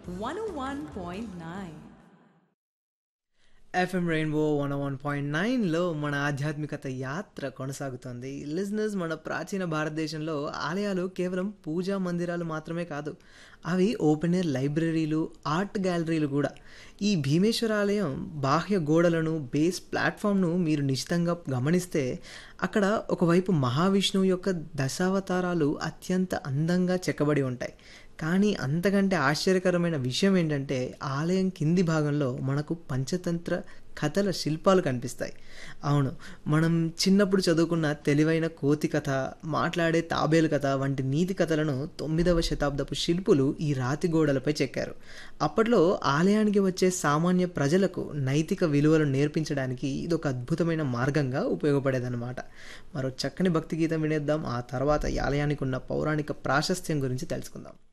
101.9. FM rainbow one one point నైన్లో మన ఆధ్యాత్మికత యాత్ర కొనసాగుతోంది లిజినెస్ మన ప్రాచీన భారతదేశంలో ఆలయాలు కేవలం పూజా మందిరాలు మాత్రమే కాదు అవి ఓపెన్ ఎయిర్ లైబ్రరీలు ఆర్ట్ గ్యాలరీలు కూడా ఈ భీమేశ్వర ఆలయం బాహ్య గోడలను బేస్ ప్లాట్ఫామ్ను మీరు నిశ్చితంగా గమనిస్తే అక్కడ ఒకవైపు మహావిష్ణువు యొక్క దశావతారాలు అత్యంత అందంగా చెక్కబడి ఉంటాయి కానీ అంతకంటే ఆశ్చర్యకరమైన విషయం ఏంటంటే ఆలయం కింది భాగంలో మనకు పంచతంత్ర కథల శిల్పాలు కనిపిస్తాయి అవును మనం చిన్నప్పుడు చదువుకున్న తెలివైన కోతి కథ మాట్లాడే తాబేలు కథ వంటి నీతి కథలను తొమ్మిదవ శతాబ్దపు శిల్పులు ఈ రాతి గోడలపై చెక్కారు అప్పట్లో ఆలయానికి వచ్చే సామాన్య ప్రజలకు నైతిక విలువలు నేర్పించడానికి ఇది ఒక అద్భుతమైన మార్గంగా ఉపయోగపడేదన్నమాట మరో చక్కని భక్తి గీతం వినేద్దాం ఆ తర్వాత ఈ ఆలయానికి ఉన్న పౌరాణిక ప్రాశస్త్యం గురించి తెలుసుకుందాం